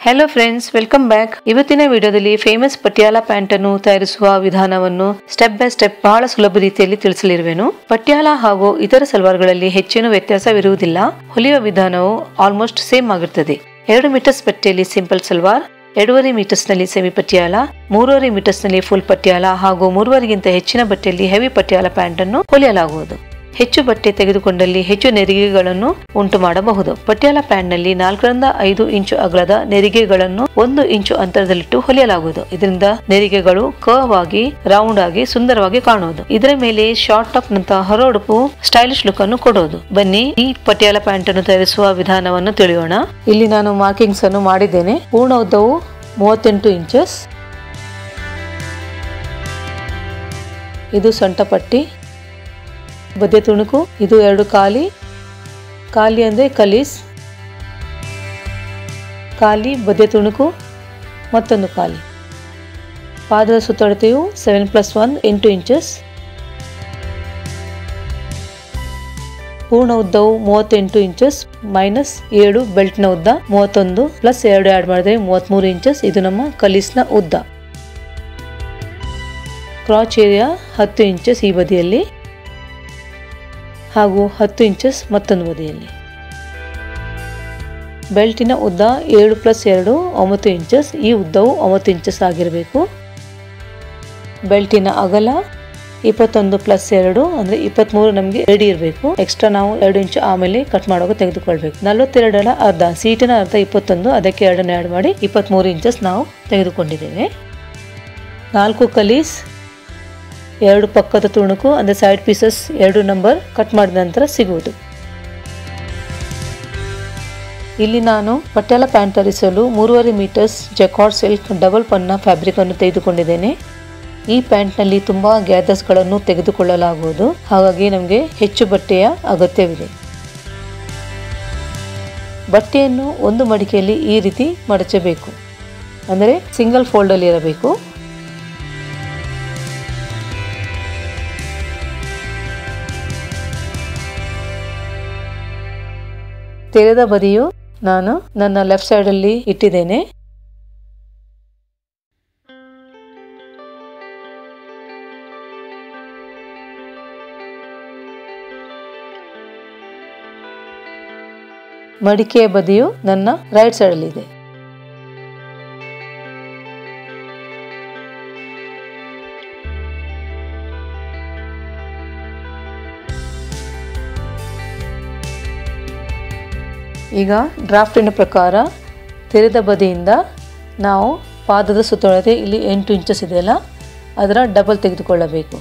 hello friends welcome back ಇವತ್ತಿನ ವಿಡಿಯೋದಲ್ಲಿ famous Patiala pant ಅನ್ನು ತಯಾರಿಸುವ ವಿಧಾನವನ್ನು ಸ್ಟೆಪ್ ಬೈ ಸ್ಟೆಪ್ ಬಹಳ ಸುಲಭ ರೀತಿಯಲ್ಲಿ ತಿಳಿಸಲಿರುವೆನು ಪಟಿಯಾಲ ಹಾಗೂ ಇತರ ಸಲ್ವಾರ್ಗಳಲ್ಲಿ ಹೆಚ್ಚೇನು ವ್ಯತ್ಯಾಸವಿರುವುದಿಲ್ಲ ಹೊಲಿಯುವ ವಿಧಾನವು ಆಲ್ಮೋಸ್ಟ್ ಸೇಮ್ ಆಗಿರುತ್ತದೆ ಎರಡು ಮೀಟರ್ಸ್ ಪಟ್ಟಿಯಲ್ಲಿ ಸಿಂಪಲ್ ಸಲ್ವಾರ್ ಎರಡೂವರೆ ಮೀಟರ್ಸ್ ನಲ್ಲಿ ಸೆಮಿ ಪಟಿಯಾಲ ಮೂರುವರೆ ಮೀಟರ್ಸ್ ನಲ್ಲಿ ಫುಲ್ ಪಟಿಯಾಲ ಹಾಗೂ ಮೂರುವರೆಗಿಂತ ಹೆಚ್ಚಿನ ಬಟ್ಟೆಯಲ್ಲಿ ಹೆವಿ ಪಟಿಯಾಲ ಪ್ಯಾಂಟ್ ಅನ್ನು ಹೊಲಿಯಲಾಗುವುದು ಹೆಚ್ಚು ಬಟ್ಟೆ ತೆಗೆದುಕೊಂಡಲ್ಲಿ ಹೆಚ್ಚು ನೆರಿಗೆಗಳನ್ನು ಉಂಟು ಮಾಡಬಹುದು ಪಟಿಯಾಲ ಪ್ಯಾಂಟ್ ನಲ್ಲಿ ನಾಲ್ಕರಿಂದ ಐದು ಇಂಚು ಅಗಲದ ನೆರಿಗೆಗಳನ್ನು ಒಂದು ಇಂಚು ಅಂತರದಲ್ಲಿಟ್ಟು ಹೊಲಿಯಲಾಗುವುದು ಇದರಿಂದ ನೆರಿಗೆಗಳು ಕರ್ವ್ ಆಗಿ ರೌಂಡ್ ಆಗಿ ಸುಂದರವಾಗಿ ಕಾಣುವುದು ಇದರ ಮೇಲೆ ಶಾರ್ಟ್ ಟಾಪ್ ನಂತಹ ಹೊರ ಉಡುಪು ಸ್ಟೈಲಿಶ್ ಲುಕ್ ಅನ್ನು ಕೊಡುವುದು ಬನ್ನಿ ಈ ಪಟಿಯಾಲ ಪ್ಯಾಂಟ್ ಅನ್ನು ತಯಾರಿಸುವ ವಿಧಾನವನ್ನು ತಿಳಿಯೋಣ ಇಲ್ಲಿ ನಾನು ಮಾರ್ಕಿಂಗ್ಸ್ ಅನ್ನು ಮಾಡಿದ್ದೇನೆ ಪೂರ್ಣ ಉದ್ದವು ಮೂವತ್ತೆಂಟು ಇಂಚಸ್ ಇದು ಸೊಂಟ ಪಟ್ಟಿ ಬದ್ದೆ ತುಣುಕು ಇದು ಎರಡು ಖಾಲಿ ಖಾಲಿ ಅಂದರೆ ಕಲೀಸ್ ಖಾಲಿ ಬದ್ದೆ ತುಣುಕು ಮತ್ತೊಂದು ಖಾಲಿ ಪಾದದ ಸುತ್ತಳತೆಯು ಸೆವೆನ್ ಪ್ಲಸ್ ಒನ್ ಎಂಟು ಇಂಚಸ್ ಪೂರ್ಣ ಉದ್ದವು ಮೂವತ್ತೆಂಟು ಇಂಚಸ್ ಮೈನಸ್ ಏಳು ಬೆಲ್ಟ್ನ ಉದ್ದ ಮೂವತ್ತೊಂದು ಪ್ಲಸ್ ಎರಡು ಆ್ಯಡ್ ಮಾಡಿದ್ರೆ ಮೂವತ್ತ್ಮೂರು ಇಂಚಸ್ ಇದು ನಮ್ಮ ಕಲೀಸ್ನ ಉದ್ದ ಕ್ರಾಚ್ ಏರಿಯಾ ಹತ್ತು ಇಂಚಸ್ ಈ ಬದಿಯಲ್ಲಿ ಹಾಗೂ ಹತ್ತು ಇಂಚಸ್ ಮತ್ತೊಂದು ಬದಿಯಲ್ಲಿ ಬೆಲ್ಟಿನ ಉದ್ದ ಏಳು ಪ್ಲಸ್ ಎರಡು ಒಂಬತ್ತು ಇಂಚಸ್ ಈ ಉದ್ದವು ಒಂಬತ್ತು ಇಂಚಸ್ ಆಗಿರಬೇಕು ಬೆಲ್ಟಿನ ಅಗಲ ಇಪ್ಪತ್ತೊಂದು ಪ್ಲಸ್ ಎರಡು ಅಂದರೆ ಇಪ್ಪತ್ತ್ಮೂರು ನಮಗೆ ರೆಡಿ ಇರಬೇಕು ಎಕ್ಸ್ಟ್ರಾ ನಾವು ಎರಡು ಇಂಚು ಆಮೇಲೆ ಕಟ್ ಮಾಡುವಾಗ ತೆಗೆದುಕೊಳ್ಬೇಕು ನಲವತ್ತೆರಡರ ಅರ್ಧ ಸೀಟಿನ ಅರ್ಧ ಇಪ್ಪತ್ತೊಂದು ಅದಕ್ಕೆ ಎರಡನ್ನು ಆ್ಯಡ್ ಮಾಡಿ ಇಪ್ಪತ್ತ್ಮೂರು ಇಂಚಸ್ ನಾವು ತೆಗೆದುಕೊಂಡಿದ್ದೇವೆ ನಾಲ್ಕು ಕಲೀಸ್ ಎರಡು ಪಕ್ಕದ ತುಣುಕು ಅಂದರೆ ಸೈಡ್ ಪೀಸಸ್ ಎರಡು ನಂಬರ್ ಕಟ್ ಮಾಡಿದ ನಂತರ ಸಿಗುವುದು ಇಲ್ಲಿ ನಾನು ಪಟ್ಯಾಲ ಪ್ಯಾಂಟ್ ತರಿಸಲು ಮೂರುವರೆ ಮೀಟರ್ಸ್ ಜಕಾರ್ಡ್ ಸಿಲ್ಕ್ ಡಬಲ್ ಪನ್ನ ಫ್ಯಾಬ್ರಿಕ್ ಅನ್ನು ತೆಗೆದುಕೊಂಡಿದ್ದೇನೆ ಈ ಪ್ಯಾಂಟ್ನಲ್ಲಿ ತುಂಬ ಗ್ಯಾದರ್ಸ್ಗಳನ್ನು ತೆಗೆದುಕೊಳ್ಳಲಾಗುವುದು ಹಾಗಾಗಿ ನಮಗೆ ಹೆಚ್ಚು ಬಟ್ಟೆಯ ಅಗತ್ಯವಿದೆ ಬಟ್ಟೆಯನ್ನು ಒಂದು ಮಡಿಕೆಯಲ್ಲಿ ಈ ರೀತಿ ಮಡಚಬೇಕು ಅಂದರೆ ಸಿಂಗಲ್ ಫೋಲ್ಡಲ್ಲಿ ಇರಬೇಕು ತೆರೆದ ಬದಿಯು ನಾನು ನನ್ನ ಲೆಫ್ಟ್ ಸೈಡಲ್ಲಿ ಇಟ್ಟಿದ್ದೇನೆ ಮಡಿಕೆಯ ಬದಿಯು ನನ್ನ ರೈಟ್ ಸೈಡಲ್ಲಿ ಇದೆ ಈಗ ಡ್ರಾಫ್ಟಿನ ಪ್ರಕಾರ ತೆರೆದ ಬದಿಯಿಂದ ನಾವು ಪಾದದ ಸುತ್ತಳತೆ ಇಲ್ಲಿ ಎಂಟು ಇಂಚಸ್ ಇದೆಯಲ್ಲ ಅದರ ಡಬಲ್ ತೆಗೆದುಕೊಳ್ಳಬೇಕು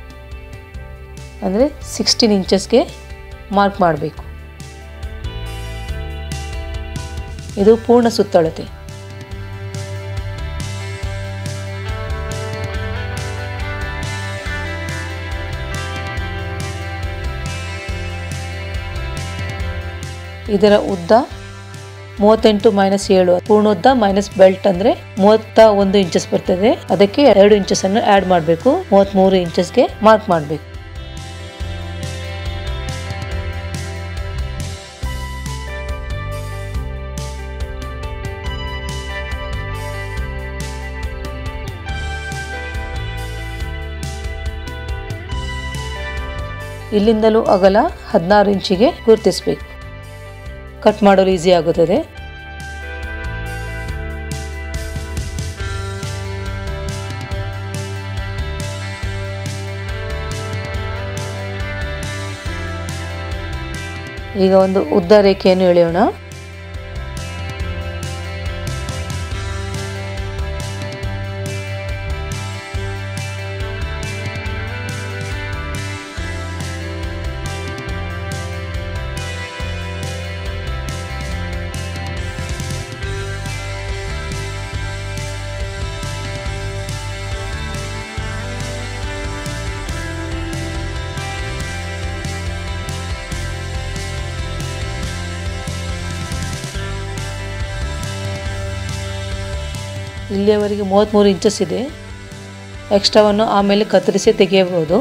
ಅಂದರೆ ಸಿಕ್ಸ್ಟೀನ್ ಇಂಚಸ್ಗೆ ಮಾರ್ಕ್ ಮಾಡಬೇಕು ಇದು ಪೂರ್ಣ ಸುತ್ತಳತೆ ಇದರ ಉದ್ದ ಮೂವತ್ತೆಂಟು ಮೈನಸ್ ಏಳು ಪೂರ್ಣೋದ್ದ ಮೈನಸ್ ಬೆಲ್ಟ್ ಅಂದ್ರೆ ಮೂವತ್ತ ಒಂದು ಇಂಚಸ್ ಬರ್ತದೆ ಅದಕ್ಕೆ ಎರಡು ಇಂಚಸ್ ಅನ್ನು ಆಡ್ ಮಾಡಬೇಕು ಮೂವತ್ಮೂರು ಇಂಚಸ್ಗೆ ಮಾರ್ಕ್ ಮಾಡಬೇಕು ಇಲ್ಲಿಂದಲೂ ಅಗಲ ಹದಿನಾರು ಇಂಚಿಗೆ ಗುರುತಿಸಬೇಕು ಕಟ್ ಮಾಡಲು ಈಸಿ ಆಗುತ್ತದೆ ಈಗ ಒಂದು ಉದ್ದ ರೇಖೆಯನ್ನು ಎಳೆಯೋಣ ಇಲ್ಲಿಯವರೆಗೆ ಮೂವತ್ತ್ಮೂರು ಇಂಚಸ್ ಇದೆ ಎಕ್ಸ್ಟ್ರಾವನ್ನು ಆಮೇಲೆ ಕತ್ತರಿಸಿ ತೆಗೆಯಬಹುದು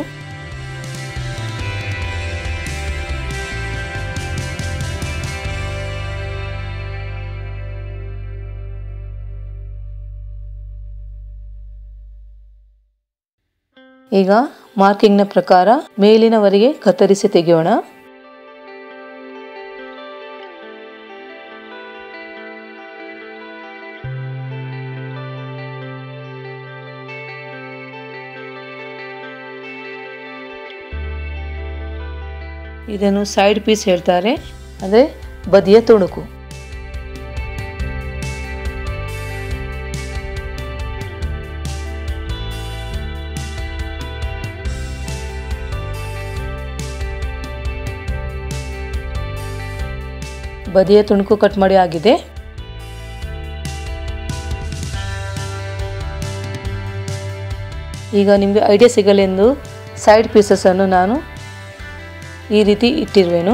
ಈಗ ಮಾರ್ಕಿಂಗ್ನ ಪ್ರಕಾರ ಮೇಲಿನವರೆಗೆ ಕತ್ತರಿಸಿ ತೆಗೆಯೋಣ ಇದನ್ನು ಸೈಡ್ ಪೀಸ್ ಹೇಳ್ತಾರೆ ಅಂದರೆ ಬದಿಯ ತುಣುಕು ಬದಿಯ ತುಣುಕು ಕಟ್ ಮಾಡಿ ಆಗಿದೆ ಈಗ ನಿಮಗೆ ಐಡಿಯಾ ಸಿಗಲೆಂದು ಸೈಡ್ ಪೀಸಸನ್ನು ನಾನು ಈ ರೀತಿ ಇಟ್ಟಿರುವೆನು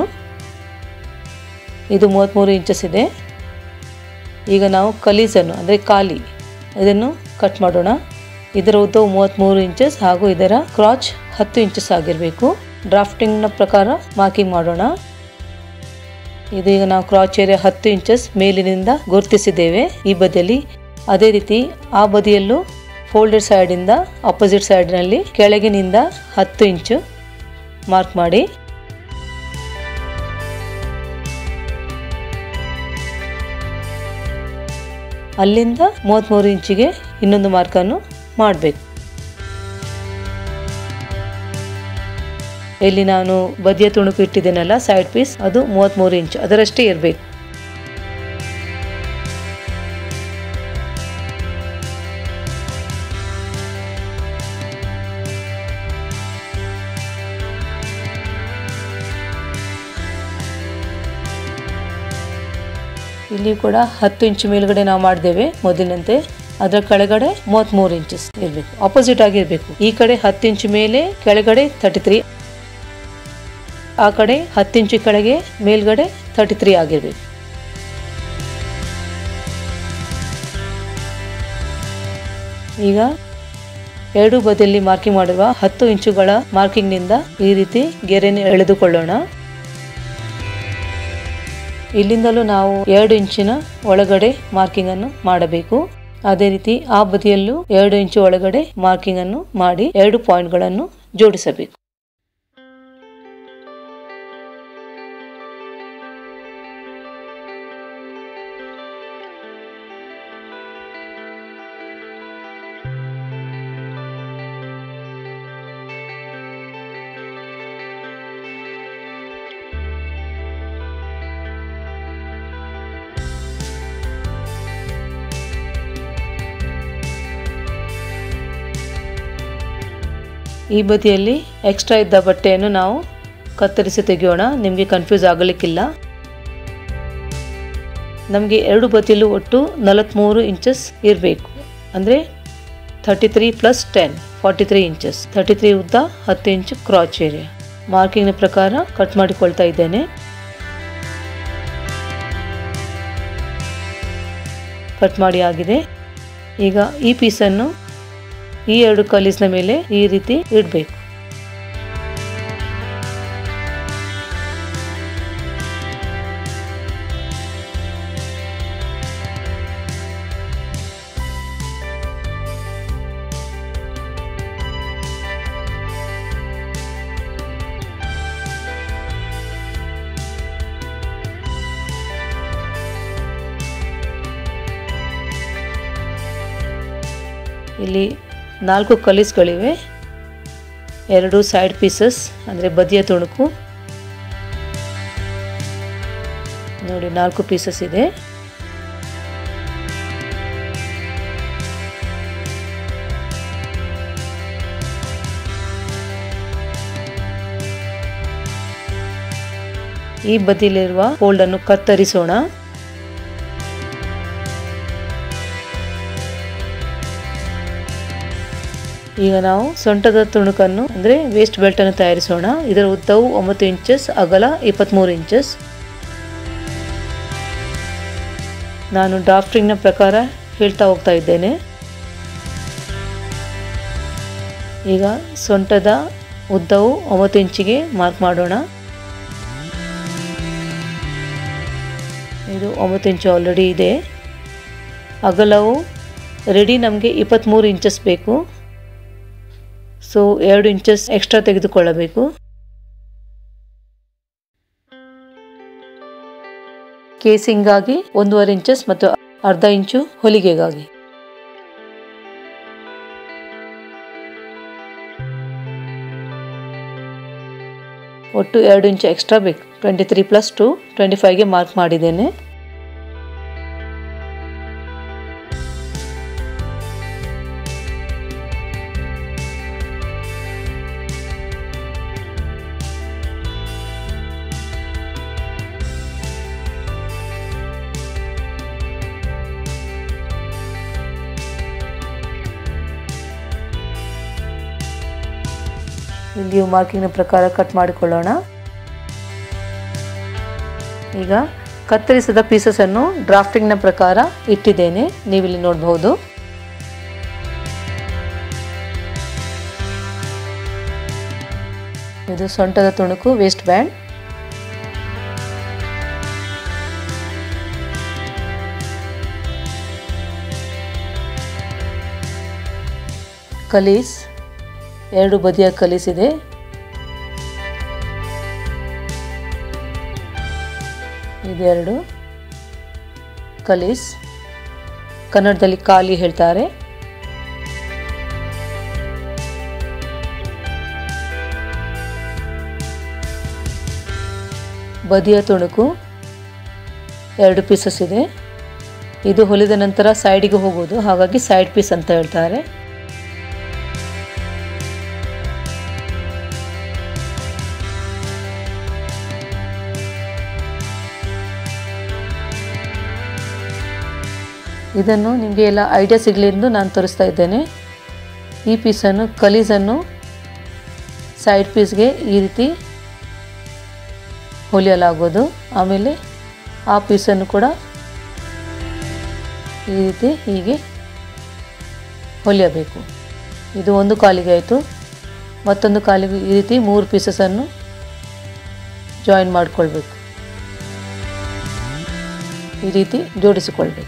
ಇದು ಮೂವತ್ತ್ಮೂರು ಇಂಚಸ್ ಇದೆ ಈಗ ನಾವು ಕಲೀಸನ್ನು ಅಂದರೆ ಖಾಲಿ ಇದನ್ನು ಕಟ್ ಮಾಡೋಣ ಇದರ ಉದ್ದವು ಮೂವತ್ತ್ಮೂರು ಇಂಚಸ್ ಹಾಗೂ ಇದರ ಕ್ರಾಚ್ ಹತ್ತು ಇಂಚಸ್ ಆಗಿರಬೇಕು ಡ್ರಾಫ್ಟಿಂಗ್ನ ಪ್ರಕಾರ ಮಾರ್ಕಿಂಗ್ ಮಾಡೋಣ ಇದೀಗ ನಾವು ಕ್ರಾಚ್ ಏರಿಯಾ ಹತ್ತು ಇಂಚಸ್ ಮೇಲಿನಿಂದ ಗುರುತಿಸಿದ್ದೇವೆ ಈ ಬದಿಯಲ್ಲಿ ಅದೇ ರೀತಿ ಆ ಬದಿಯಲ್ಲೂ ಫೋಲ್ಡೆಡ್ ಸೈಡಿಂದ ಅಪೋಸಿಟ್ ಸೈಡ್ನಲ್ಲಿ ಕೆಳಗಿನಿಂದ ಹತ್ತು ಇಂಚು ಮಾರ್ಕ್ ಮಾಡಿ ಅಲ್ಲಿಂದ ಮೂವತ್ತ್ಮೂರು ಇಂಚಿಗೆ ಇನ್ನೊಂದು ಮಾರ್ಕನ್ನು ಮಾಡಬೇಕು ಇಲ್ಲಿ ನಾನು ಬದಿಯ ತುಣುಕು ಇಟ್ಟಿದ್ದೇನಲ್ಲ ಸೈಡ್ ಪೀಸ್ ಅದು ಮೂವತ್ತ್ಮೂರು ಇಂಚು ಅದರಷ್ಟೇ ಇರಬೇಕು ಇಲ್ಲಿ ಕೂಡ ಹತ್ತು ಇಂಚು ಮೇಲ್ಗಡೆ ನಾವು ಮಾಡಿದ್ದೇವೆ ಮೊದಲಿನಂತೆ ಅದರ ಕೆಳಗಡೆ ಮೂವತ್ತ್ಮೂರು ಇಂಚಸ್ ಇರಬೇಕು ಆಪೋಸಿಟ್ ಆಗಿರಬೇಕು ಈ ಕಡೆ ಹತ್ತು ಇಂಚು ಮೇಲೆ ಕೆಳಗಡೆ ತರ್ಟಿ ತ್ರೀ ಆ ಕಡೆ ಹತ್ತು ಇಂಚು ಕೆಳಗೆ ಮೇಲ್ಗಡೆ ತರ್ಟಿ ತ್ರೀ ಆಗಿರಬೇಕು ಈಗ ಎರಡು ಬದಿಯಲ್ಲಿ ಮಾರ್ಕಿಂಗ್ ಮಾಡಿರುವ ಹತ್ತು ಇಂಚುಗಳ ಮಾರ್ಕಿಂಗ್ನಿಂದ ಈ ರೀತಿ ಗೆರೆಯನ್ನು ಎಳೆದುಕೊಳ್ಳೋಣ ಇಲ್ಲಿಂದಲೂ ನಾವು ಎರಡು ಇಂಚಿನ ಒಳಗಡೆ ಮಾರ್ಕಿಂಗ್ ಅನ್ನು ಮಾಡಬೇಕು ಅದೇ ರೀತಿ ಆ ಬದಿಯಲ್ಲೂ ಎರಡು ಇಂಚು ಒಳಗಡೆ ಮಾರ್ಕಿಂಗ್ ಅನ್ನು ಮಾಡಿ ಎರಡು ಪಾಯಿಂಟ್ಗಳನ್ನು ಜೋಡಿಸಬೇಕು ಈ ಬದಿಯಲ್ಲಿ ಎಕ್ಸ್ಟ್ರಾ ಇದ್ದ ಬಟ್ಟೆಯನ್ನು ನಾವು ಕತ್ತರಿಸಿ ತೆಗೆಯೋಣ ನಿಮಗೆ ಕನ್ಫ್ಯೂಸ್ ಆಗಲಿಕ್ಕಿಲ್ಲ ನಮಗೆ ಎರಡು ಬದಿಯಲ್ಲೂ ಒಟ್ಟು ನಲವತ್ತ್ಮೂರು ಇಂಚಸ್ ಇರಬೇಕು ಅಂದರೆ thirty three plus ten forty three inches thirty three ಉದ್ದ ಹತ್ತು ಇಂಚು ಕ್ರಾಚ್ ಏರಿಯಾ ಮಾರ್ಕಿಂಗ್ನ ಪ್ರಕಾರ ಕಟ್ ಮಾಡಿಕೊಳ್ತಾ ಇದ್ದೇನೆ ಕಟ್ ಮಾಡಿ ಆಗಿದೆ ಈಗ ಈ ಪೀಸನ್ನು ಈ ಎರಡು ಕಲೀಸ್ನ ಮೇಲೆ ಈ ರೀತಿ ಇಡಬೇಕು ಇಲ್ಲಿ ನಾಲ್ಕು ಕಲೀಸ್ಗಳಿವೆ ಎರಡು ಸೈಡ್ ಪೀಸಸ್ ಅಂದರೆ ಬದಿಯ ತುಣುಕು ನೋಡಿ ನಾಲ್ಕು ಪೀಸಸ್ ಇದೆ ಈ ಬದಿಯಲ್ಲಿರುವ ಫೋಲ್ಡ್ ಅನ್ನು ಕತ್ತರಿಸೋಣ ಈಗ ನಾವು ಸೊಂಟದ ತುಣುಕನ್ನು ಅಂದರೆ ವೇಸ್ಟ್ ಬೆಲ್ಟ್ ಅನ್ನು ತಯಾರಿಸೋಣ ಇದರ ಉದ್ದವು ಒಂಬತ್ತು ಇಂಚಸ್ ಅಗಲ ಇಪ್ಪತ್ತ್ಮೂರು ಇಂಚಸ್ ನಾನು ಡ್ರಾಫ್ಟಿಂಗ್ನ ಪ್ರಕಾರ ಹೇಳ್ತಾ ಹೋಗ್ತಾ ಇದ್ದೇನೆ ಈಗ ಸೊಂಟದ ಉದ್ದವು ಒಂಬತ್ತು ಇಂಚಿಗೆ ಮಾರ್ಕ್ ಮಾಡೋಣ ಇದು ಒಂಬತ್ತು ಇಂಚು ಆಲ್ರೆಡಿ ಇದೆ ಅಗಲವು ರೆಡಿ ನಮಗೆ ಇಪ್ಪತ್ತ್ಮೂರು ಇಂಚಸ್ ಬೇಕು ಸೊ ಎರಡು ಇಂಚಸ್ ಎಕ್ಸ್ಟ್ರಾ ತೆಗೆದುಕೊಳ್ಳಬೇಕು ಕೇಸಿಂಗಾಗಿ ಒಂದೂವರೆ ಇಂಚಸ್ ಮತ್ತು ಅರ್ಧ ಇಂಚು ಹೊಲಿಗೆಗಾಗಿ ಒಟ್ಟು ಎರಡು ಇಂಚು ಎಕ್ಸ್ಟ್ರಾ ಬೇಕು twenty three plus two twenty ಫೈವ್ಗೆ ಮಾರ್ಕ್ ಮಾಡಿದ್ದೇನೆ ಇಲ್ಲಿಯೂ ಮಾರ್ಕಿಂಗ್ನ ಪ್ರಕಾರ ಕಟ್ ಮಾಡಿಕೊಳ್ಳೋಣ ಈಗ ಕತ್ತರಿಸಿದ ಪೀಸಸನ್ನು ಡ್ರಾಫ್ಟಿಂಗ್ನ ಪ್ರಕಾರ ಇಟ್ಟಿದ್ದೇನೆ ನೀವಿಲ್ಲಿ ನೋಡಬಹುದು ಇದು ಸೊಂಟದ ತುಣುಕು ವೇಸ್ಟ್ ಬ್ಯಾಂಡ್ ಕಲೀಸ್ ಎರಡು ಬದಿಯ ಕಲಿಸಿದೆ ಇದೆರಡು ಕಲೀಸ್ ಕನ್ನಡದಲ್ಲಿ ಖಾಲಿ ಹೇಳ್ತಾರೆ ಬದಿಯ ತುಣುಕು ಎರಡು ಪೀಸಸ್ ಇದೆ ಇದು ಹೊಲಿದ ನಂತರ ಸೈಡಿಗೆ ಹೋಗೋದು ಹಾಗಾಗಿ ಸೈಡ್ ಪೀಸ್ ಅಂತ ಹೇಳ್ತಾರೆ ಇದನ್ನು ನಿಮಗೆ ಎಲ್ಲ ಐಡಿಯಾ ಸಿಗಲಿ ಎಂದು ನಾನು ತೋರಿಸ್ತಾ ಇದ್ದೇನೆ ಈ ಪೀಸನ್ನು ಕಲೀಸನ್ನು ಸೈಡ್ ಪೀಸ್ಗೆ ಈ ರೀತಿ ಹೊಲಿಯಲಾಗೋದು ಆಮೇಲೆ ಆ ಪೀಸನ್ನು ಕೂಡ ಈ ರೀತಿ ಹೀಗೆ ಹೊಲಿಯಬೇಕು ಇದು ಒಂದು ಕಾಲಿಗೆ ಆಯಿತು ಮತ್ತೊಂದು ಕಾಲಿಗೆ ಈ ರೀತಿ ಮೂರು ಪೀಸಸನ್ನು ಜಾಯಿನ್ ಮಾಡಿಕೊಳ್ಬೇಕು ಈ ರೀತಿ ಜೋಡಿಸಿಕೊಳ್ಬೇಕು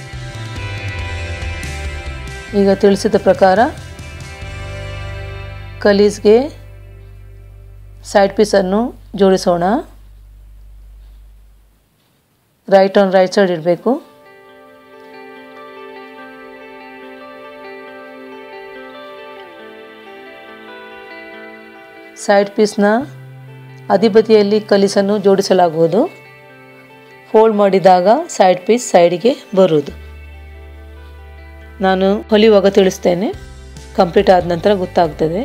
ಈಗ ತಿಳಿಸಿದ ಪ್ರಕಾರ ಕಲೀಸ್ಗೆ ಸೈಡ್ ಪೀಸನ್ನು ಜೋಡಿಸೋಣ ರೈಟ್ ಆನ್ ರೈಟ್ ಸೈಡ್ ಇಡಬೇಕು ಸೈಡ್ ಪೀಸ್ನ ಅಧಿಬದಿಯಲ್ಲಿ ಕಲೀಸನ್ನು ಜೋಡಿಸಲಾಗುವುದು ಫೋಲ್ಡ್ ಮಾಡಿದಾಗ ಸೈಡ್ ಪೀಸ್ ಸೈಡಿಗೆ ಬರುವುದು ನಾನು ಹೊಲಿಯುವಾಗ ತಿಳಿಸ್ತೇನೆ ಕಂಪ್ಲೀಟ್ ಆದ ನಂತರ ಗೊತ್ತಾಗ್ತದೆ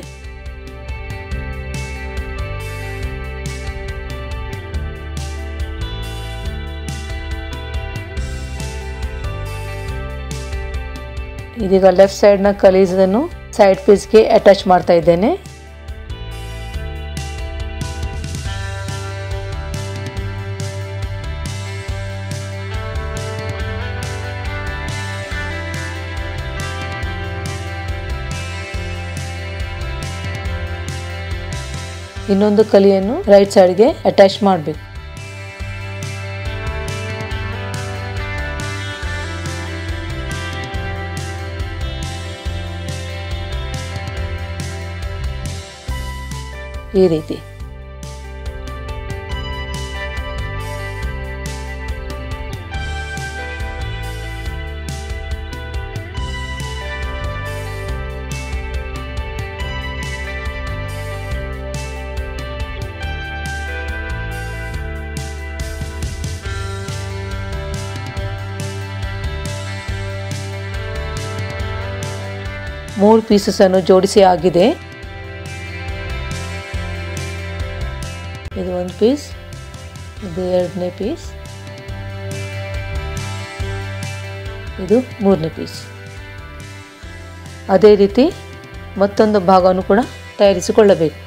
ಇದೀಗ ಲೆಫ್ಟ್ ಸೈಡ್ನ ಕಲೀಸನ್ನು ಸೈಡ್ ಪೀಸ್ಗೆ ಅಟ್ಯಾಚ್ ಮಾಡ್ತಾ ಇದ್ದೇನೆ ಇನ್ನೊಂದು ಕಲಿಯನ್ನು ರೈಟ್ ಸೈಡ್ಗೆ ಅಟ್ಯಾಚ್ ಮಾಡಬೇಕು ಈ ರೀತಿ ಮೂರು ಪೀಸಸನ್ನು ಜೋಡಿಸಿ ಆಗಿದೆ ಇದು ಒಂದು ಪೀಸ್ ಇದು ಎರಡನೇ ಪೀಸ್ ಇದು ಮೂರನೇ ಪೀಸ್ ಅದೇ ರೀತಿ ಮತ್ತೊಂದು ಭಾಗವನ್ನು ಕೂಡ ತಯಾರಿಸಿಕೊಳ್ಳಬೇಕು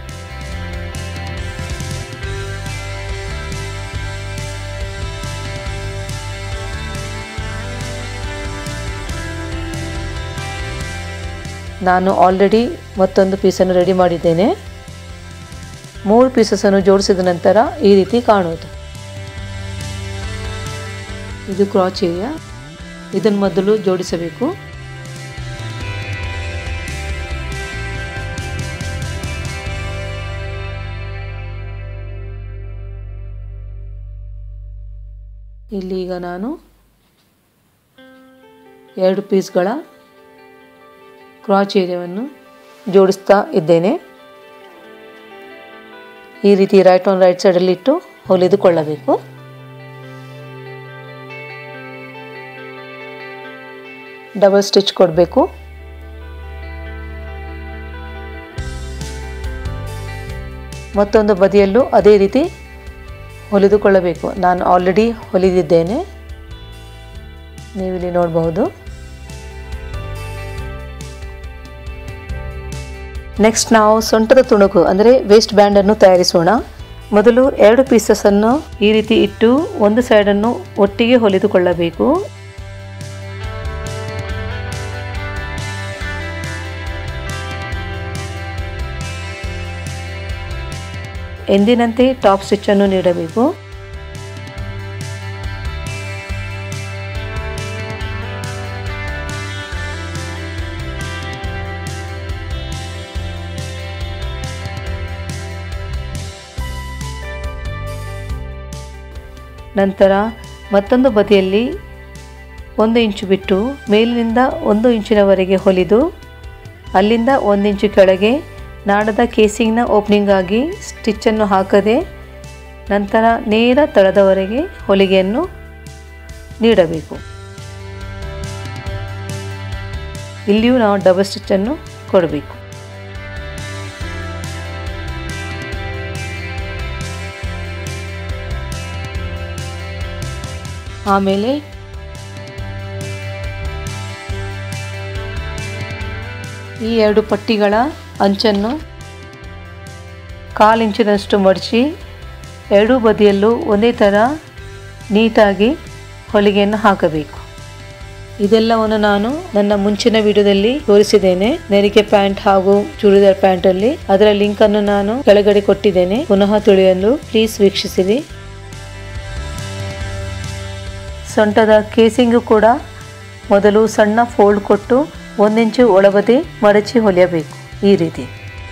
ನಾನು ಆಲ್ರೆಡಿ ಮತ್ತೊಂದು ಪೀಸನ್ನು ರೆಡಿ ಮಾಡಿದ್ದೇನೆ ಮೂರು ಪೀಸಸನ್ನು ಜೋಡಿಸಿದ ನಂತರ ಈ ರೀತಿ ಕಾಣುವುದು ಇದು ಕ್ರಾಚ್ ಏರಿಯಾ ಇದನ್ನು ಮೊದಲು ಜೋಡಿಸಬೇಕು ಇಲ್ಲಿ ಈಗ ನಾನು ಎರಡು ಪೀಸ್ಗಳ ಕ್ರಾಚ್ ಏರಿಯಾವನ್ನು ಜೋಡಿಸ್ತಾ ಇದ್ದೇನೆ ಈ ರೀತಿ ರೈಟ್ ಆನ್ ರೈಟ್ ಸೈಡಲ್ಲಿ ಇಟ್ಟು ಹೊಲಿದುಕೊಳ್ಳಬೇಕು ಡಬಲ್ ಸ್ಟಿಚ್ ಕೊಡಬೇಕು ಮತ್ತೊಂದು ಬದಿಯಲ್ಲೂ ಅದೇ ರೀತಿ ಹೊಲಿದುಕೊಳ್ಳಬೇಕು ನಾನು ಆಲ್ರೆಡಿ ಹೊಲಿದಿದ್ದೇನೆ ನೀವಿಲ್ಲಿ ನೋಡಬಹುದು ನೆಕ್ಸ್ಟ್ ನಾವು ಸೊಂಟದ ತುಣುಕು ಅಂದರೆ ವೇಸ್ಟ್ ಬ್ಯಾಂಡನ್ನು ತಯಾರಿಸೋಣ ಮೊದಲು ಎರಡು ಪೀಸಸನ್ನು ಈ ರೀತಿ ಇಟ್ಟು ಒಂದು ಸೈಡನ್ನು ಒಟ್ಟಿಗೆ ಹೊಲಿದುಕೊಳ್ಳಬೇಕು ಎಂದಿನಂತೆ ಟಾಪ್ ಸ್ಟಿಚ್ಚನ್ನು ನೀಡಬೇಕು ನಂತರ ಮತ್ತೊಂದು ಬದಿಯಲ್ಲಿ ಒಂದು ಇಂಚು ಬಿಟ್ಟು ಮೇಲಿನಿಂದ ಒಂದು ಇಂಚಿನವರೆಗೆ ಹೊಲಿದು ಅಲ್ಲಿಂದ ಒಂದು ಇಂಚು ಕೆಳಗೆ ನಾಡದ ಕೇಸಿಂಗ್ನ ಓಪನಿಂಗ್ ಆಗಿ ಸ್ಟಿಚ್ಚನ್ನು ಹಾಕದೆ ನಂತರ ನೇರ ತಳದವರೆಗೆ ಹೊಲಿಗೆಯನ್ನು ನೀಡಬೇಕು ಇಲ್ಲಿಯೂ ನಾವು ಡಬಲ್ ಸ್ಟಿಚ್ಚನ್ನು ಕೊಡಬೇಕು ಆಮೇಲೆ ಈ ಎರಡು ಪಟ್ಟಿಗಳ ಅಂಚನ್ನು ಕಾಲು ಇಂಚಿನಷ್ಟು ಮಡಚಿ ಎರಡೂ ಬದಿಯಲ್ಲೂ ಒಂದೇ ಥರ ನೀಟಾಗಿ ಹೊಲಿಗೆಯನ್ನು ಹಾಕಬೇಕು ಇದೆಲ್ಲವನ್ನು ನಾನು ನನ್ನ ಮುಂಚಿನ ವಿಡಿಯೋದಲ್ಲಿ ತೋರಿಸಿದ್ದೇನೆ ನೆರಿಗೆ ಪ್ಯಾಂಟ್ ಹಾಗೂ ಚೂಡಿದಾರ್ ಪ್ಯಾಂಟ್ ಅಲ್ಲಿ ಅದರ ಲಿಂಕ್ ಅನ್ನು ನಾನು ಕೆಳಗಡೆ ಕೊಟ್ಟಿದ್ದೇನೆ ಪುನಃ ತಿಳಿಯಲು ಪ್ಲೀಸ್ ವೀಕ್ಷಿಸಿರಿ ಸೊಂಟದ ಕೇಸಿಂಗು ಕೂಡ ಮೊದಲು ಸಣ್ಣ ಫೋಲ್ಡ್ ಕೊಟ್ಟು ಒಂದಿಂಚು ಒಳಬದಿ ಮಡಚಿ ಹೊಲಿಯಬೇಕು ಈ ರೀತಿ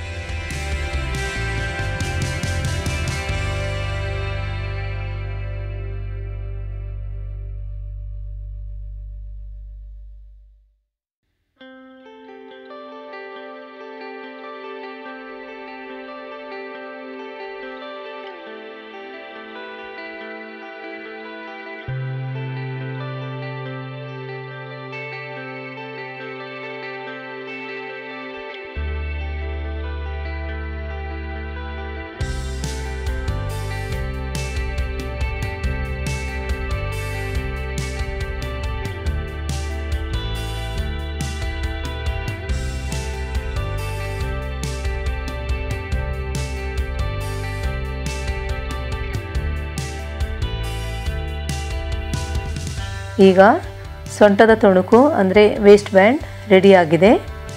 ಈಗ ಸೊಂಟದ ತುಣುಕು ಅಂದರೆ ವೇಸ್ಟ್ ಬ್ಯಾಂಡ್ ರೆಡಿಯಾಗಿದೆ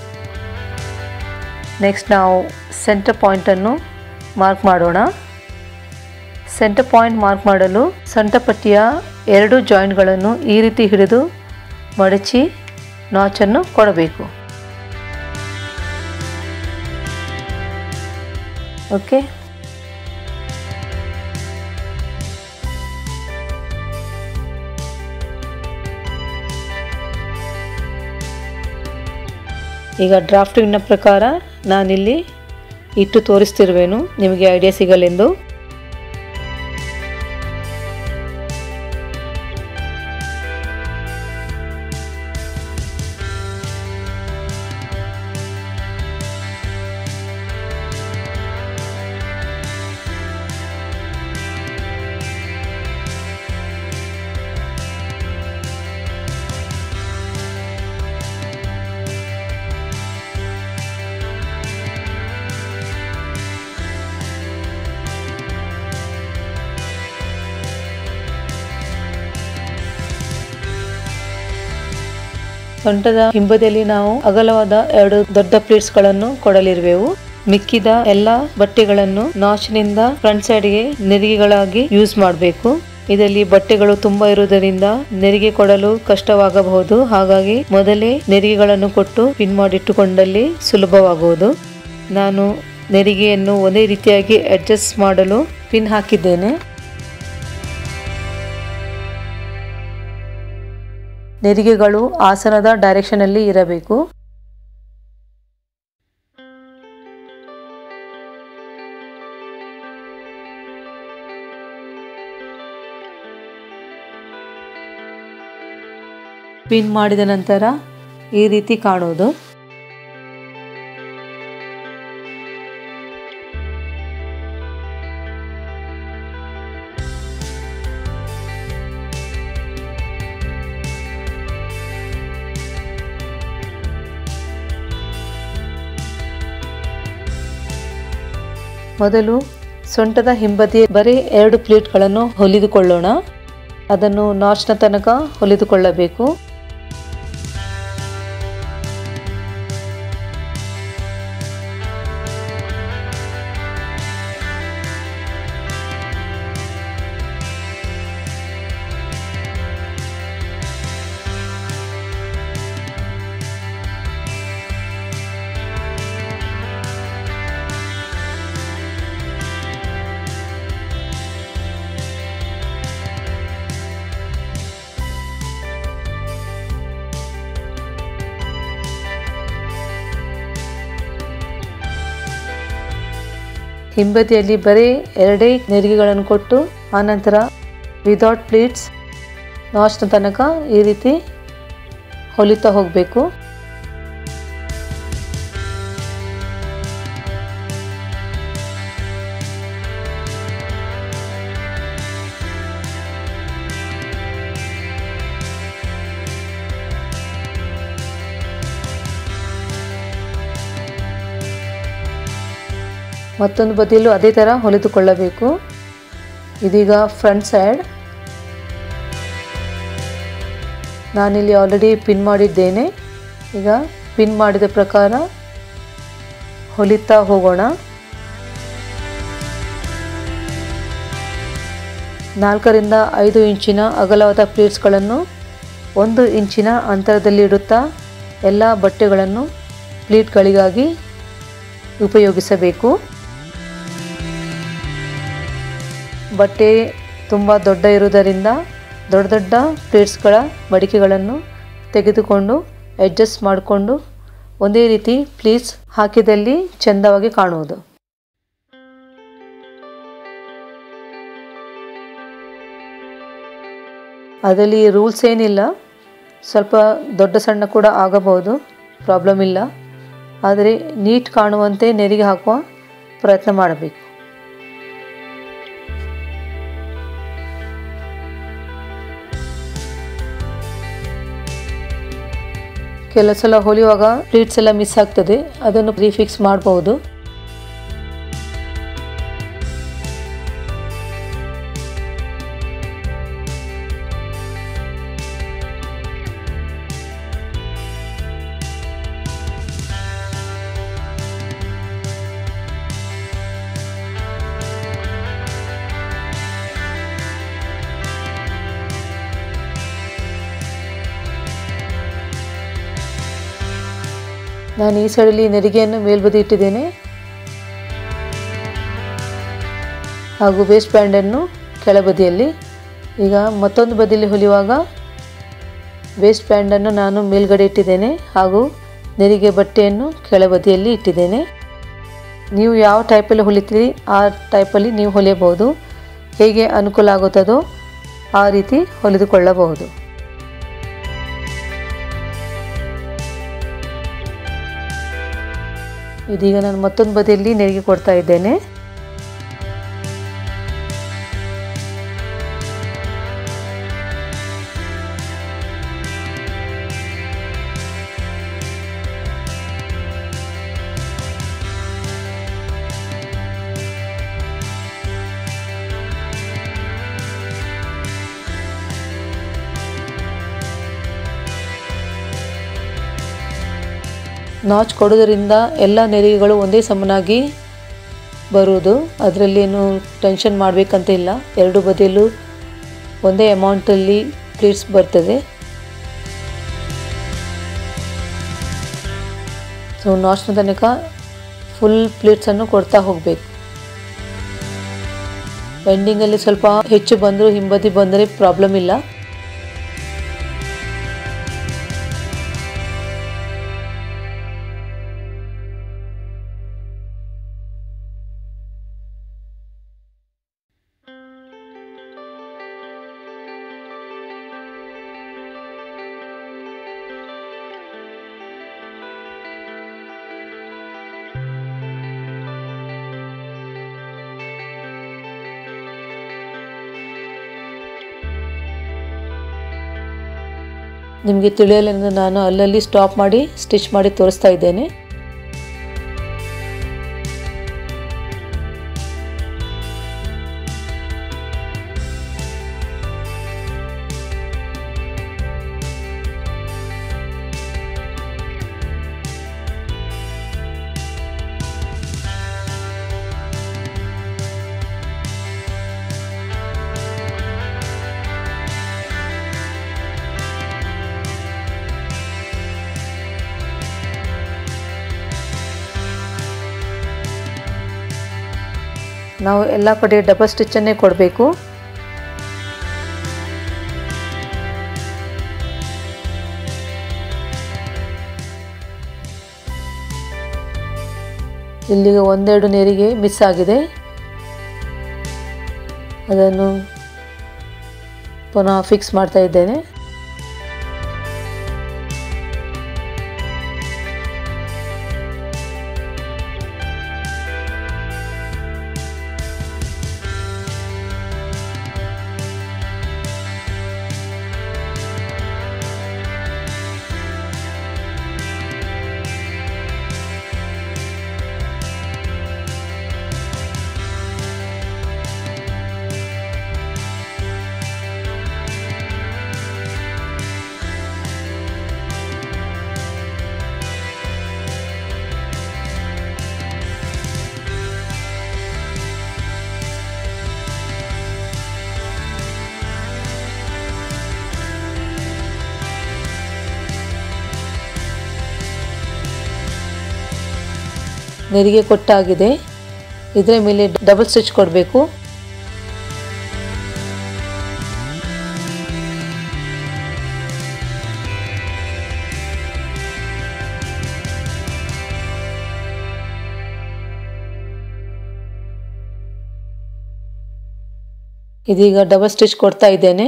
ನೆಕ್ಸ್ಟ್ ನಾವು ಸೆಂಟರ್ ಪಾಯಿಂಟನ್ನು ಮಾರ್ಕ್ ಮಾಡೋಣ ಸೆಂಟರ್ ಪಾಯಿಂಟ್ ಮಾರ್ಕ್ ಮಾಡಲು ಸೊಂಟಪಟ್ಟಿಯ ಎರಡು ಜಾಯಿಂಟ್ಗಳನ್ನು ಈ ರೀತಿ ಹಿಡಿದು ಮಡಚಿ ನಾಚನ್ನು ಕೊಡಬೇಕು ಓಕೆ ಈಗ ಡ್ರಾಫ್ಟಿಂಗ್ನ ಪ್ರಕಾರ ನಾನಿಲ್ಲಿ ಇಟ್ಟು ತೋರಿಸ್ತಿರುವೆನು ನಿಮಗೆ ಐಡಿಯಾ ಸಿಗಲೆಂದು ಸೊಂಟದ ಹಿಂಬದಿಯಲ್ಲಿ ನಾವು ಅಗಲವಾದ ಎರಡು ದೊಡ್ಡ ಪ್ಲೇಟ್ಸ್ಗಳನ್ನು ಕೊಡಲಿರುವೆವು ಮಿಕ್ಕಿದ ಎಲ್ಲ ಬಟ್ಟೆಗಳನ್ನು ನಾಚ್ನಿಂದ ಫ್ರಂಟ್ ಸೈಡ್ಗೆ ನೆರಿಗೆಗಳಾಗಿ ಯೂಸ್ ಮಾಡಬೇಕು ಇದರಲ್ಲಿ ಬಟ್ಟೆಗಳು ತುಂಬಾ ಇರುವುದರಿಂದ ನೆರಿಗೆ ಕೊಡಲು ಕಷ್ಟವಾಗಬಹುದು ಹಾಗಾಗಿ ಮೊದಲೇ ನೆರಿಗೆಗಳನ್ನು ಕೊಟ್ಟು ಪಿನ್ ಮಾಡಿಟ್ಟುಕೊಂಡಲ್ಲಿ ಸುಲಭವಾಗುವುದು ನಾನು ನೆರಿಗೆಯನ್ನು ಒಂದೇ ರೀತಿಯಾಗಿ ಅಡ್ಜಸ್ಟ್ ಮಾಡಲು ಪಿನ್ ಹಾಕಿದ್ದೇನೆ ನೆರಿಗೆಗಳು ಆಸನದ ಡೈರೆಕ್ಷನಲ್ಲಿ ಇರಬೇಕು ಪಿನ್ ಮಾಡಿದ ನಂತರ ಈ ರೀತಿ ಕಾಣುವುದು ಮೊದಲು ಸೊಂಟದ ಹಿಂಬದಿಯ ಬರೀ ಎರಡು ಪ್ಲೇಟ್ಗಳನ್ನು ಹೊಲಿದುಕೊಳ್ಳೋಣ ಅದನ್ನು ನಾಚ್ನ ತನಕ ಹೊಲಿದುಕೊಳ್ಳಬೇಕು ಹಿಂಬದಿಯಲ್ಲಿ ಬರೀ ಎರಡೇ ನೆರಿಗೆಗಳನ್ನು ಕೊಟ್ಟು ಆನಂತರ ವಿದೌಟ್ ಪ್ಲೀಟ್ಸ್ ನಾಚ್ನ ತನಕ ಈ ರೀತಿ ಹೊಲಿತಾ ಹೋಗಬೇಕು ಮತ್ತೊಂದು ಬದಿಯಲ್ಲೂ ಅದೇ ಥರ ಹೊಲಿದುಕೊಳ್ಳಬೇಕು ಇದೀಗ ಫ್ರಂಟ್ ಸೈಡ್ ನಾನಿಲ್ಲಿ ಆಲ್ರೆಡಿ ಪಿನ್ ಮಾಡಿದ್ದೇನೆ ಈಗ ಪಿನ್ ಮಾಡಿದ ಪ್ರಕಾರ ಹೊಲಿತಾ ಹೋಗೋಣ ನಾಲ್ಕರಿಂದ ಐದು ಇಂಚಿನ ಅಗಲವಾದ ಪ್ಲೇಟ್ಸ್ಗಳನ್ನು ಒಂದು ಇಂಚಿನ ಅಂತರದಲ್ಲಿ ಇಡುತ್ತಾ ಎಲ್ಲ ಬಟ್ಟೆಗಳನ್ನು ಪ್ಲೀಟ್ಗಳಿಗಾಗಿ ಉಪಯೋಗಿಸಬೇಕು ಬಟ್ಟೆ ತುಂಬ ದೊಡ್ಡ ಇರುವುದರಿಂದ ದೊಡ್ಡ ದೊಡ್ಡ ಪ್ಲೇಟ್ಸ್ಗಳ ಮಡಿಕೆಗಳನ್ನು ತೆಗೆದುಕೊಂಡು ಅಡ್ಜಸ್ಟ್ ಮಾಡಿಕೊಂಡು ಒಂದೇ ರೀತಿ ಪ್ಲೀಸ್ ಹಾಕಿದಲ್ಲಿ ಚೆಂದವಾಗಿ ಕಾಣುವುದು ಅದರಲ್ಲಿ ರೂಲ್ಸ್ ಏನಿಲ್ಲ ಸ್ವಲ್ಪ ದೊಡ್ಡ ಸಣ್ಣ ಕೂಡ ಆಗಬಹುದು ಪ್ರಾಬ್ಲಮ್ ಇಲ್ಲ ಆದರೆ ನೀಟ್ ಕಾಣುವಂತೆ ನೆರಿಗೆ ಹಾಕುವ ಪ್ರಯತ್ನ ಮಾಡಬೇಕು ಕೆಲವು ಸಲ ಹೊಲಿಯುವಾಗ ಪ್ಲೀಟ್ಸ್ ಎಲ್ಲ ಮಿಸ್ ಆಗ್ತದೆ ಅದನ್ನು ರೀಫಿಕ್ಸ್ ಮಾಡಬಹುದು ನಾನು ಈ ಸೈಡಲ್ಲಿ ನೆರಿಗೆಯನ್ನು ಮೇಲ್ಬದಿ ಇಟ್ಟಿದ್ದೇನೆ ಹಾಗೂ ವೇಸ್ಟ್ ಬ್ಯಾಂಡನ್ನು ಕೆಳಬದಿಯಲ್ಲಿ ಈಗ ಮತ್ತೊಂದು ಬದಿಯಲ್ಲಿ ಹೊಲಿಯುವಾಗ ವೇಸ್ಟ್ ಬ್ಯಾಂಡನ್ನು ನಾನು ಮೇಲ್ಗಡೆ ಇಟ್ಟಿದ್ದೇನೆ ಹಾಗೂ ನೆರಿಗೆ ಬಟ್ಟೆಯನ್ನು ಕೆಳಬದಿಯಲ್ಲಿ ಇಟ್ಟಿದ್ದೇನೆ ನೀವು ಯಾವ ಟೈಪಲ್ಲಿ ಹೊಲಿತೀರಿ ಆ ಟೈಪಲ್ಲಿ ನೀವು ಹೊಲಿಯಬಹುದು ಹೇಗೆ ಅನುಕೂಲ ಆಗುತ್ತದೋ ಆ ರೀತಿ ಹೊಲಿದುಕೊಳ್ಳಬಹುದು ಇದೀಗ ನಾನು ಮತ್ತೊಂದು ಬದಿಯಲ್ಲಿ ನೆರಿಗೆ ಕೊಡ್ತಾ ಇದ್ದೇನೆ ನಾಚ್ ಕೊಡೋದರಿಂದ ಎಲ್ಲ ನೆರಿಗೆಗಳು ಒಂದೇ ಸಮನಾಗಿ ಬರುವುದು ಅದರಲ್ಲೇನು ಟೆನ್ಷನ್ ಮಾಡಬೇಕಂತ ಇಲ್ಲ ಎರಡು ಬದಿಯಲ್ಲೂ ಒಂದೇ ಅಮೌಂಟಲ್ಲಿ ಪ್ಲೇಟ್ಸ್ ಬರ್ತದೆ ಸೊ ನಾಚ್ನ ತನಕ ಫುಲ್ ಪ್ಲೇಟ್ಸನ್ನು ಕೊಡ್ತಾ ಹೋಗಬೇಕು ಎಂಡಿಂಗಲ್ಲಿ ಸ್ವಲ್ಪ ಹೆಚ್ಚು ಬಂದರೂ ಹಿಂಬದಿ ಬಂದರೆ ಪ್ರಾಬ್ಲಮ್ ಇಲ್ಲ ನಿಮಗೆ ತಿಳಿಯಲೆಂದು ನಾನು ಅಲ್ಲಲ್ಲಿ ಸ್ಟಾಪ್ ಮಾಡಿ ಸ್ಟಿಚ್ ಮಾಡಿ ತೋರಿಸ್ತಾ ಇದ್ದೇನೆ ನಾವು ಎಲ್ಲ ಕಡೆ ಡಬಲ್ ಸ್ಟಿಚ್ಚನ್ನೇ ಕೊಡಬೇಕು ಇಲ್ಲಿಗೆ ಒಂದೆರಡು ನೀರಿಗೆ ಮಿಸ್ ಆಗಿದೆ ಅದನ್ನು ಪುನಃ ಫಿಕ್ಸ್ ಮಾಡ್ತಾ ಇದ್ದೇನೆ ನೆರಿಗೆ ಕೊಟ್ಟಾಗಿದೆ ಇದರ ಮೇಲೆ ಡಬಲ್ ಸ್ಟಿಚ್ ಕೊಡಬೇಕು ಇದೀಗ ಡಬಲ್ ಸ್ಟಿಚ್ ಕೊಡ್ತಾ ಇದ್ದೇನೆ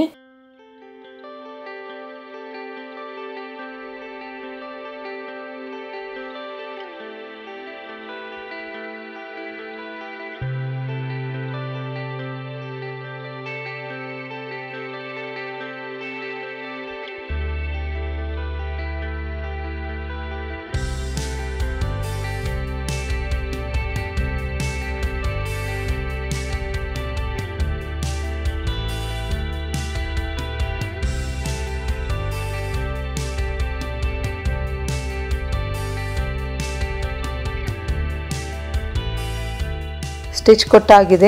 ಸ್ಟಿಚ್ ಕೊಟ್ಟಾಗಿದೆ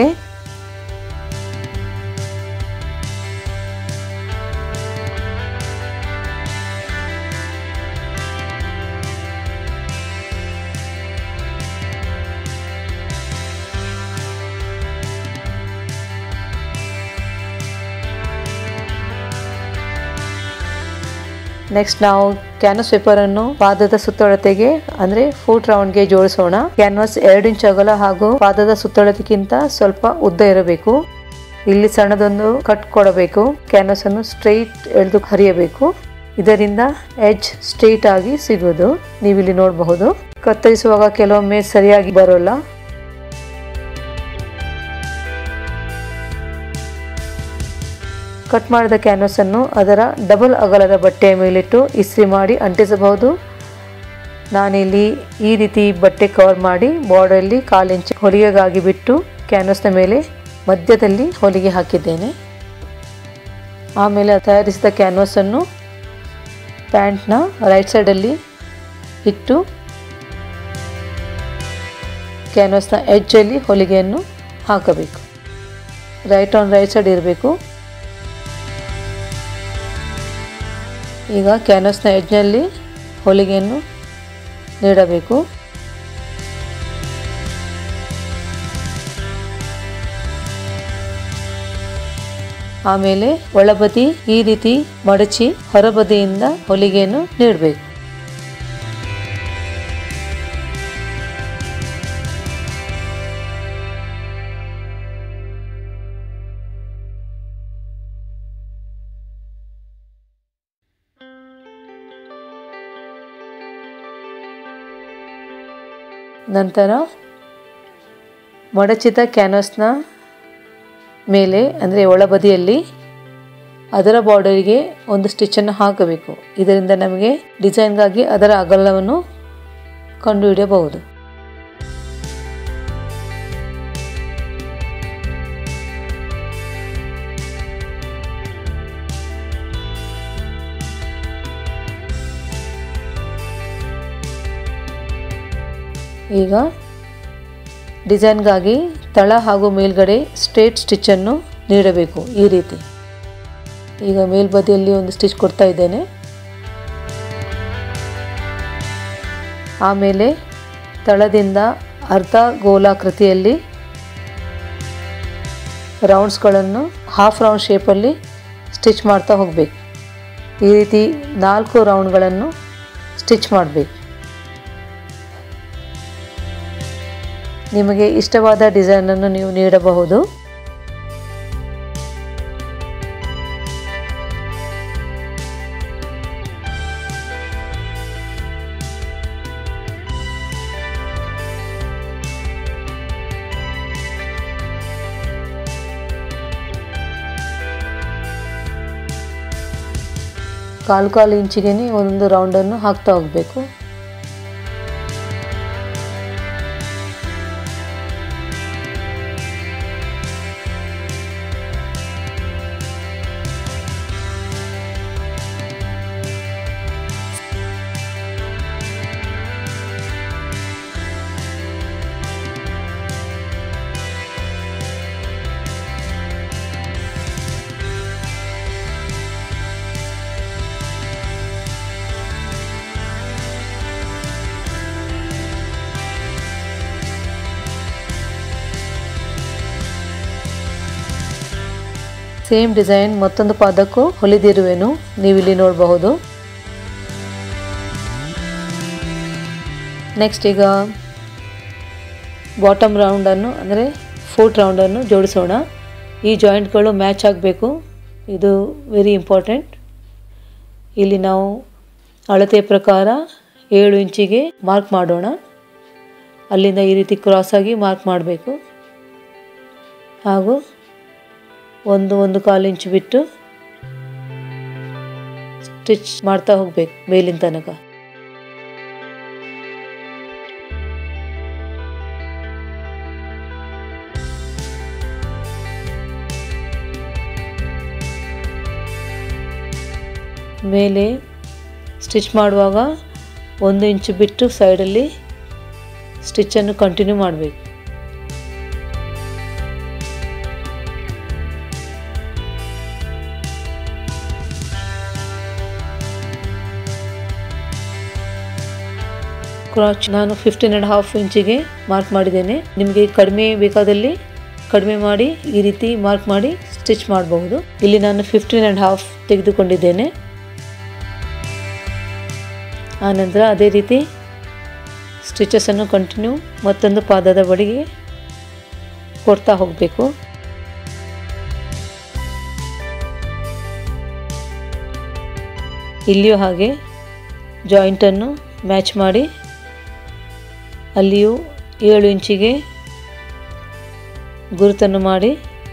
ನೆಕ್ಸ್ಟ್ ನಾವು ಕ್ಯಾನ್ವಸ್ ಪೇಪರ್ ಅನ್ನು ಪಾದದ ಸುತ್ತಳತೆಗೆ ಅಂದ್ರೆ ಫೂಟ್ ರೌಂಡ್ಗೆ ಜೋಡಿಸೋಣ ಕ್ಯಾನ್ವಸ್ ಎರಡು ಇಂಚ್ ಅಗಲ ಹಾಗೂ ಪಾದದ ಸುತ್ತಳತೆಗಿಂತ ಸ್ವಲ್ಪ ಉದ್ದ ಇರಬೇಕು ಇಲ್ಲಿ ಸಣ್ಣದೊಂದು ಕಟ್ ಕೊಡಬೇಕು ಕ್ಯಾನ್ವಸ್ ಅನ್ನು ಸ್ಟ್ರೈಟ್ ಎಳೆದು ಹರಿಯಬೇಕು ಇದರಿಂದ ಎಡ್ಜ್ ಸ್ಟ್ರೈಟ್ ಆಗಿ ಸಿಗುವುದು ನೀವಿಲ್ಲಿ ನೋಡಬಹುದು ಕತ್ತರಿಸುವಾಗ ಕೆಲವೊಮ್ಮೆ ಸರಿಯಾಗಿ ಬರೋಲ್ಲ ಕಟ್ ಮಾಡಿದ ಕ್ಯಾನ್ವಸ್ ಅನ್ನು ಅದರ ಡಬಲ್ ಅಗಲದ ಬಟ್ಟೆಯ ಮೇಲಿಟ್ಟು ಇಸ್ತ್ರಿ ಮಾಡಿ ಅಂಟಿಸಬಹುದು ನಾನಿಲ್ಲಿ ಈ ರೀತಿ ಬಟ್ಟೆ ಕವರ್ ಮಾಡಿ ಬಾರ್ಡರಲ್ಲಿ ಕಾಲು ಇಂಚ್ ಹೊಲಿಗೆಗಾಗಿ ಬಿಟ್ಟು ಕ್ಯಾನ್ವಸ್ನ ಮೇಲೆ ಮಧ್ಯದಲ್ಲಿ ಹೊಲಿಗೆ ಹಾಕಿದ್ದೇನೆ ಆಮೇಲೆ ತಯಾರಿಸಿದ ಕ್ಯಾನ್ವಸನ್ನು ಪ್ಯಾಂಟ್ನ ರೈಟ್ ಸೈಡಲ್ಲಿ ಇಟ್ಟು ಕ್ಯಾನ್ವಸ್ನ ಎಡ್ಜಲ್ಲಿ ಹೊಲಿಗೆಯನ್ನು ಹಾಕಬೇಕು ರೈಟ್ ಆನ್ ರೈಟ್ ಸೈಡ್ ಇರಬೇಕು ಈಗ ಕ್ಯಾನ್ವಸ್ನ ಎಡ್ಜ್ನಲ್ಲಿ ಹೊಲಿಗೆಯನ್ನು ನೀಡಬೇಕು ಆಮೇಲೆ ಒಳಬದಿ ಈ ರೀತಿ ಮಡಚಿ ಹೊರಬದಿಯಿಂದ ಹೊಲಿಗೆಯನ್ನು ನೀಡಬೇಕು ನಂತರ ಮಡಚಿದ ಕ್ಯಾನ್ವಸ್ನ ಮೇಲೆ ಅಂದರೆ ಒಳಬದಿಯಲ್ಲಿ ಅದರ ಬಾರ್ಡರಿಗೆ ಒಂದು ಸ್ಟಿಚ್ಚನ್ನು ಹಾಕಬೇಕು ಇದರಿಂದ ನಮಗೆ ಡಿಸೈನ್ಗಾಗಿ ಅದರ ಅಗಲವನ್ನು ಕಂಡುಹಿಡಿಯಬಹುದು ಈಗ ಡಿಸೈನ್ಗಾಗಿ ತಳ ಹಾಗೂ ಮೇಲ್ಗಡೆ ಸ್ಟ್ರೇಟ್ ಸ್ಟಿಚ್ಚನ್ನು ನೀಡಬೇಕು ಈ ರೀತಿ ಈಗ ಮೇಲ್ಬದಿಯಲ್ಲಿ ಒಂದು ಸ್ಟಿಚ್ ಕೊಡ್ತಾ ಇದ್ದೇನೆ ಆಮೇಲೆ ತಳದಿಂದ ಅರ್ಧ ಗೋಲಾಕೃತಿಯಲ್ಲಿ ರೌಂಡ್ಸ್ಗಳನ್ನು ಹಾಫ್ ರೌಂಡ್ ಶೇಪಲ್ಲಿ ಸ್ಟಿಚ್ ಮಾಡ್ತಾ ಹೋಗಬೇಕು ಈ ರೀತಿ ನಾಲ್ಕು ರೌಂಡ್ಗಳನ್ನು ಸ್ಟಿಚ್ ಮಾಡಬೇಕು ನಿಮಗೆ ಇಷ್ಟವಾದ ಡಿಸೈನನ್ನು ನೀವು ನೀಡಬಹುದು ಕಾಲು ಕಾಲು ಇಂಚಿಗೆ ಒಂದೊಂದು ರೌಂಡನ್ನು ಹಾಕ್ತಾ ಹೋಗಬೇಕು ಸೇಮ್ ಡಿಸೈನ್ ಮತ್ತೊಂದು ಪಾದಕ್ಕೂ ಹೊಲಿದಿರುವೆನು ನೀವಿಲ್ಲಿ ನೋಡಬಹುದು ನೆಕ್ಸ್ಟ್ ಈಗ ಬಾಟಮ್ ರೌಂಡನ್ನು ಅಂದರೆ ಫುಟ್ ರೌಂಡನ್ನು ಜೋಡಿಸೋಣ ಈ ಜಾಯಿಂಟ್ಗಳು ಮ್ಯಾಚ್ ಆಗಬೇಕು ಇದು ವೆರಿ ಇಂಪಾರ್ಟೆಂಟ್ ಇಲ್ಲಿ ನಾವು ಅಳತೆ ಪ್ರಕಾರ ಏಳು ಇಂಚಿಗೆ ಮಾರ್ಕ್ ಮಾಡೋಣ ಅಲ್ಲಿಂದ ಈ ರೀತಿ ಕ್ರಾಸಾಗಿ ಮಾರ್ಕ್ ಮಾಡಬೇಕು ಹಾಗೂ ಒಂದು ಒಂದು ಕಾಲು ಇಂಚು ಬಿಟ್ಟು ಸ್ಟಿಚ್ ಮಾಡ್ತಾ ಹೋಗ್ಬೇಕು ಮೇಲಿನ ತನಕ ಮೇಲೆ ಸ್ಟಿಚ್ ಮಾಡುವಾಗ ಒಂದು ಇಂಚು ಬಿಟ್ಟು ಸೈಡಲ್ಲಿ ಸ್ಟಿಚ್ಚನ್ನು ಕಂಟಿನ್ಯೂ ಮಾಡಬೇಕು ಕ್ರಾಚ್ ನಾನು ಫಿಫ್ಟೀನ್ ಆ್ಯಂಡ್ ಹಾಫ್ ಇಂಚಿಗೆ ಮಾರ್ಕ್ ಮಾಡಿದ್ದೇನೆ ನಿಮಗೆ ಕಡಿಮೆ ಬೇಕಾದಲ್ಲಿ ಕಡಿಮೆ ಮಾಡಿ ಈ ರೀತಿ ಮಾರ್ಕ್ ಮಾಡಿ ಸ್ಟಿಚ್ ಮಾಡಬಹುದು ಇಲ್ಲಿ ನಾನು ಫಿಫ್ಟೀನ್ ಆ್ಯಂಡ್ ಹಾಫ್ ತೆಗೆದುಕೊಂಡಿದ್ದೇನೆ ಆನಂತರ ಅದೇ ರೀತಿ ಸ್ಟಿಚಸನ್ನು ಕಂಟಿನ್ಯೂ ಮತ್ತೊಂದು ಪಾದದ ಬಡಿಗೆ ಕೊಡ್ತಾ ಹೋಗಬೇಕು ಇಲ್ಲಿಯೂ ಹಾಗೆ ಜಾಯಿಂಟನ್ನು ಮ್ಯಾಚ್ ಮಾಡಿ ಅಲ್ಲಿಯೂ ಏಳು ಇಂಚಿಗೆ ಗುರುತನ್ನು ಮಾಡಿ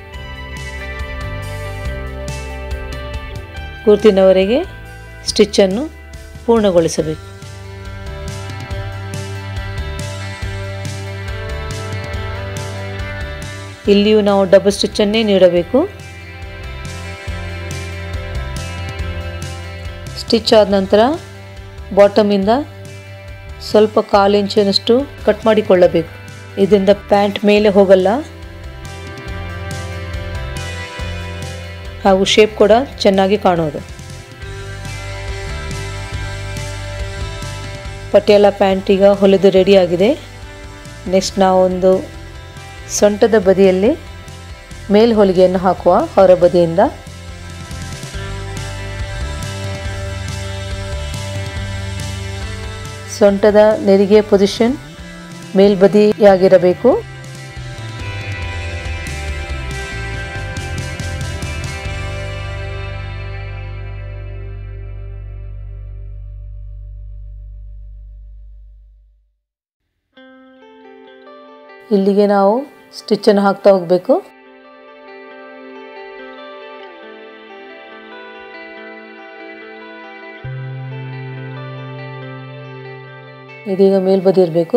ಗುರುತಿನವರೆಗೆ ಸ್ಟಿಚ್ಚನ್ನು ಪೂರ್ಣಗೊಳಿಸಬೇಕು ಇಲ್ಲಿಯೂ ನಾವು ಡಬಲ್ ಸ್ಟಿಚ್ಚನ್ನೇ ನೀಡಬೇಕು ಸ್ಟಿಚ್ ಆದ ನಂತರ ಬಾಟಮಿಂದ ಸ್ವಲ್ಪ ಕಾಲು ಇಂಚಿನಷ್ಟು ಕಟ್ ಮಾಡಿಕೊಳ್ಳಬೇಕು ಇದರಿಂದ ಪ್ಯಾಂಟ್ ಮೇಲೆ ಹೋಗಲ್ಲ ಹಾಗೂ ಶೇಪ್ ಕೂಡ ಚೆನ್ನಾಗಿ ಕಾಣೋದು ಪಟಿಯಾಲ ಪ್ಯಾಂಟ್ ಈಗ ಹೊಲಿದು ರೆಡಿ ಆಗಿದೆ ನೆಕ್ಸ್ಟ್ ನಾವೊಂದು ಸೊಂಟದ ಬದಿಯಲ್ಲಿ ಮೇಲ್ ಹೊಲಿಗೆಯನ್ನು ಹಾಕುವ ಹೊರ ಬದಿಯಿಂದ ಸೊಂಟದ ನೆರಿಗೆ ಪೊಸಿಷನ್ ಮೇಲ್ಬದಿಯಾಗಿರಬೇಕು ಇಲ್ಲಿಗೆ ನಾವು ಸ್ಟಿಚ್ಚನ್ನು ಹಾಕ್ತಾ ಹೋಗಬೇಕು ಇದೀಗ ಮೇಲ್ಬದಿ ಇರಬೇಕು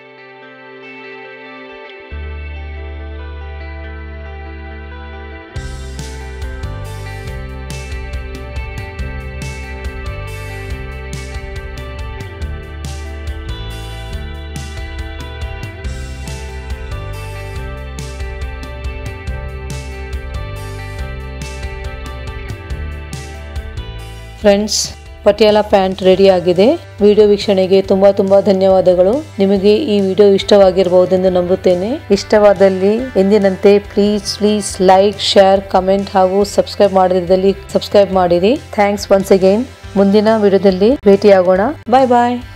ಫ್ರೆಂಡ್ಸ್ ಪಟಿಯಾಲ ಪ್ಯಾಂಟ್ ರೆಡಿ ಆಗಿದೆ ವಿಡಿಯೋ ವೀಕ್ಷಣೆಗೆ ತುಂಬಾ ತುಂಬಾ ಧನ್ಯವಾದಗಳು ನಿಮಗೆ ಈ ವಿಡಿಯೋ ಇಷ್ಟವಾಗಿರಬಹುದೆಂದು ನಂಬುತ್ತೇನೆ ಇಷ್ಟವಾದಲ್ಲಿ ಎಂದಿನಂತೆ please please like share comment ಹಾಗೂ ಸಬ್ಸ್ಕ್ರೈಬ್ ಮಾಡದಿದ್ದಲ್ಲಿ ಸಬ್ಸ್ಕ್ರೈಬ್ ಮಾಡಿರಿ ಥ್ಯಾಂಕ್ಸ್ ಒನ್ಸ್ ಅಗೈನ್ ಮುಂದಿನ ವಿಡಿಯೋದಲ್ಲಿ ಭೇಟಿಯಾಗೋಣ ಬಾಯ್ ಬಾಯ್